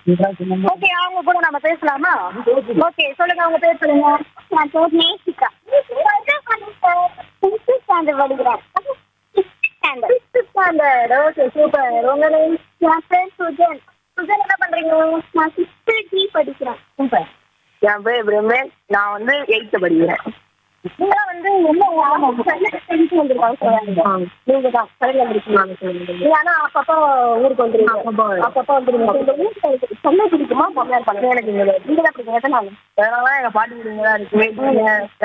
Okay அவங்க கூட நம்ம பேசலாமா ஓகே சொல்லுங்க உங்க பேர் சொல்லுங்க நான் பேர் நேசிகா ஃபிஃப்த் ஸ்டாண்டர்ட் படிக்கிறேன் standard sixth standard okay super உங்க நேம் என் பேர் சுஜன் சுஜன் என்ன பண்றீங்க நான் சிக்ஸ்த் டி படிக்கிறேன் சூப்பர் என் பேர் பிரம்மேஷ் நான் வந்து எயித்து படிக்கிறேன் நீங்க வந்து என்ன டென்த் வந்திருக்காங்க சொல்லுவாங்க நீங்க தான் சரியா இருக்கீங்க நீங்க ஆனா அப்பப்போ ஊருக்கு வந்துருவீங்க அப்பப்போ. அப்பப்போ வந்துருவீங்க இந்த ஊருக்கு சென்னை பிடிக்குமா பொம்மையார் பண்ண எனக்கு இங்க நீங்க தான் பிடிக்கும் எத்தனை நாள் அதனால எங்க பாட்டி வீடுங்க தான் இருக்கு